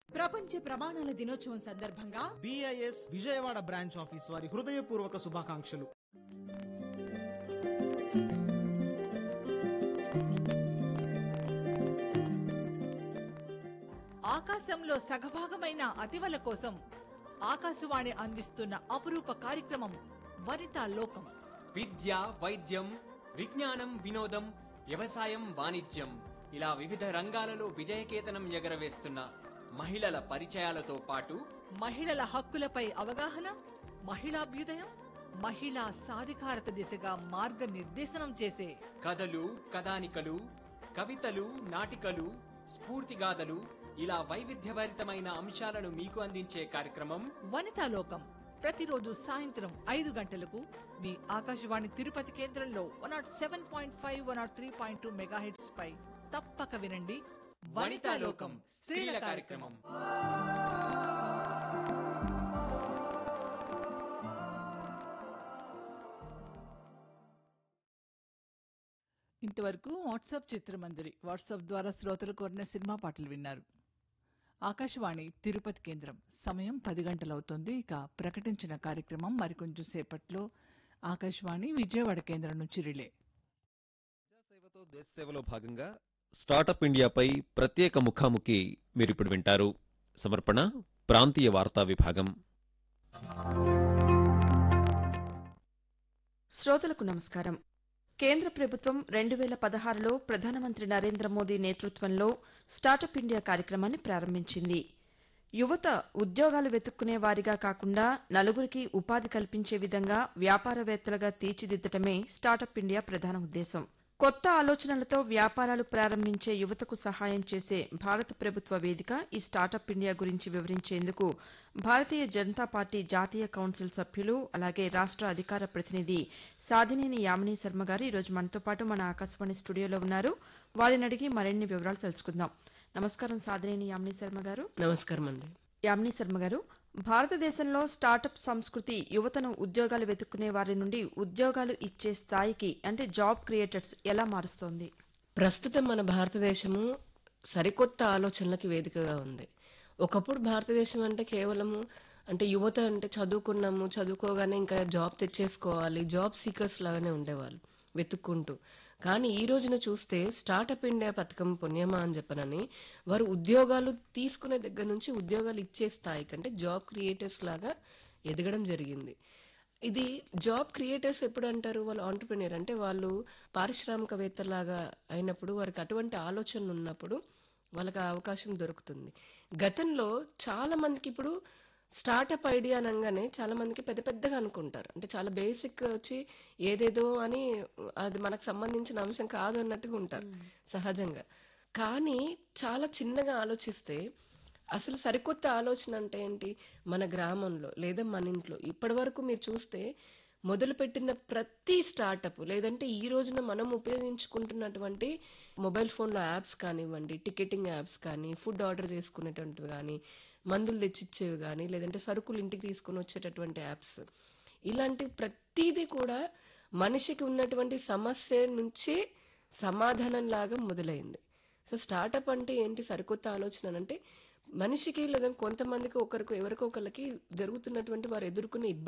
ప్రపంచ ప్రమాణాల దినోత్సవం సందర్భంగా బిఐఎస్ విజయవాడ బ్రాంచ్ ఆఫీస్ వారి హృదయపూర్వక శుభాకాంక్షలు ఆకాశంలో సగభాగమైన అతివల కోసం ఆకాశవాణి అందిస్తున్న అపురూప కార్యక్రమం వనితా లోకం విద్య వైద్యం విజ్ఞానం వినోదం వ్యవసాయం వాణిజ్యం ఇలా వివిధ రంగాలలో విజయకేతనం ఎగరవేస్తున్న మహిళల పరిచయాలతో పాటు మహిళల హక్కులపై అవగాహన మహిళాభ్యుదయం మహిళా సాధికారత దిశగా మార్గనిర్దేశనం చేసే కథలు కథానికలు కవితలు నాటికలు స్ఫూర్తిగాథలు ఇలా వైవిధ్యభరితమైన అంశాలను మీకు అందించే కార్యక్రమం వనితా లోకం ప్రతిరోజు సాయంత్రం ఐదు గంటలకు మీ ఆకాశవాణి తిరుపతి కేంద్రంలో one naught seven point five one naught three point two mega పై తప్పక వినండి వనితా లోకం స్త్రీల కార్యక్రమం ఇంతవరకు వాట్సాప్ చిత్రమంజరి వాట్సాప్ ద్వారా శ్రోతలు కోరిన సినిమా పాటలు విన్నారు ఆకాశవాణి తిరుపతి కేంద్రం సమయం పది గంటలవుతోంది ఇక ప్రకటించిన కార్యక్రమం మరికొంచెం సేపట్లో ఆకాశవాణి విజయవాడ కేంద్రం నుంచి రిలే సేవతో దేశ సేవలో భాగంగా స్టార్టప్ ఇండియాపై ప్రత్యేక ముఖాముఖి మీరిప్పుడు వింటారు సమర్పణ ప్రాంతీయ వార్తా విభాగం శ్రోతలకు నమస్కారం కేంద్ర ప్రభుత్వం రెండు వేల పదహారులో ప్రధానమంత్రి నరేంద్ర మోదీ నేతృత్వంలో స్టార్టప్ ఇండియా కార్యక్రమాన్ని ప్రారంభించింది యువత ఉద్యోగాలు వెతుక్కునే వారిగా కాకుండా నలుగురికి ఉపాధి కల్పించే విధంగా వ్యాపారవేత్తలుగా తీర్చిదిద్దటమే స్టార్టప్ ఇండియా ప్రధాన ఉద్దేశం కొత్త ఆలోచనలతో వ్యాపారాలు ప్రారంభించే యువతకు సహాయం చేసే భారత ప్రభుత్వ వేదిక ఈ స్టార్టప్ ఇండియా గురించి వివరించేందుకు భారతీయ జనతా పార్టీ జాతీయ కౌన్సిల్ సభ్యులు అలాగే రాష్ట్ర అధికార ప్రతినిధి సాధినేని యామిని శర్మ గారు ఈరోజు మనతో పాటు మన ఆకాశవాణి స్టూడియోలో ఉన్నారు వారిని అడిగి మరిన్ని వివరాలు తెలుసుకుందాం నమస్కారం సాధినేని యామిని శర్మ గారు నమస్కారం అండి యామిని శర్మ గారు భారతదేశంలో స్టార్టప్ సంస్కృతి యువతను ఉద్యోగాలు వెతుక్కునే వారి నుండి ఉద్యోగాలు ఇచ్చే స్థాయికి అంటే జాబ్ క్రియేటర్స్ ఎలా మారుస్తోంది ప్రస్తుతం మన భారతదేశము సరికొత్త ఆలోచనలకి వేదికగా ఉంది ఒకప్పుడు భారతదేశం అంటే కేవలము అంటే యువత అంటే చదువుకున్నాము చదువుకోగానే ఇంకా జాబ్ తెచ్చేసుకోవాలి జాబ్ సీకర్స్ లాగానే ఉండేవాళ్ళు వెతుక్కుంటూ కానీ ఈ రోజున చూస్తే స్టార్టప్ ఇండియా పథకం పుణ్యమా అని చెప్పనని వారు ఉద్యోగాలు తీసుకునే దగ్గర నుంచి ఉద్యోగాలు ఇచ్చే స్థాయి కంటే జాబ్ క్రియేటర్స్ లాగా ఎదగడం ఇది జాబ్ క్రియేటర్స్ ఎప్పుడు అంటారు వాళ్ళు ఆంటర్ప్రినియర్ అంటే వాళ్ళు పారిశ్రామికవేత్తలాగా అయినప్పుడు వారికి అటువంటి ఆలోచనలు ఉన్నప్పుడు వాళ్ళకి ఆ అవకాశం దొరుకుతుంది గతంలో చాలా మందికి ఇప్పుడు స్టార్టప్ ఐడియా అనగానే చాలా మందికి పెద్ద పెద్దగా అనుకుంటారు అంటే చాలా బేసిక్ వచ్చి ఏదేదో అని అది మనకు సంబంధించిన అంశం కాదు అన్నట్టుగా ఉంటారు సహజంగా కానీ చాలా చిన్నగా ఆలోచిస్తే అసలు సరికొత్త ఆలోచన అంటే ఏంటి మన గ్రామంలో లేదా మన ఇంట్లో ఇప్పటి వరకు మీరు చూస్తే మొదలుపెట్టిన ప్రతి స్టార్టప్ లేదంటే ఈ రోజున మనం ఉపయోగించుకుంటున్నటువంటి మొబైల్ ఫోన్లో యాప్స్ కానివ్వండి టికెటింగ్ యాప్స్ కానీ ఫుడ్ ఆర్డర్ చేసుకునేటువంటివి కానీ మందులు తెచ్చిచ్చేవి కానీ లేదంటే సరుకులు ఇంటికి తీసుకుని వచ్చేటటువంటి యాప్స్ ఇలాంటి ప్రతిదీ కూడా మనిషికి ఉన్నటువంటి సమస్య నుంచి సమాధానం లాగా మొదలైంది సో స్టార్టప్ అంటే ఏంటి సరికొత్త ఆలోచన అంటే మనిషికి లేదా కొంతమందికి ఒకరికి ఎవరికో ఒకరికి జరుగుతున్నటువంటి వారు ఎదుర్కొనే ఇబ్బంది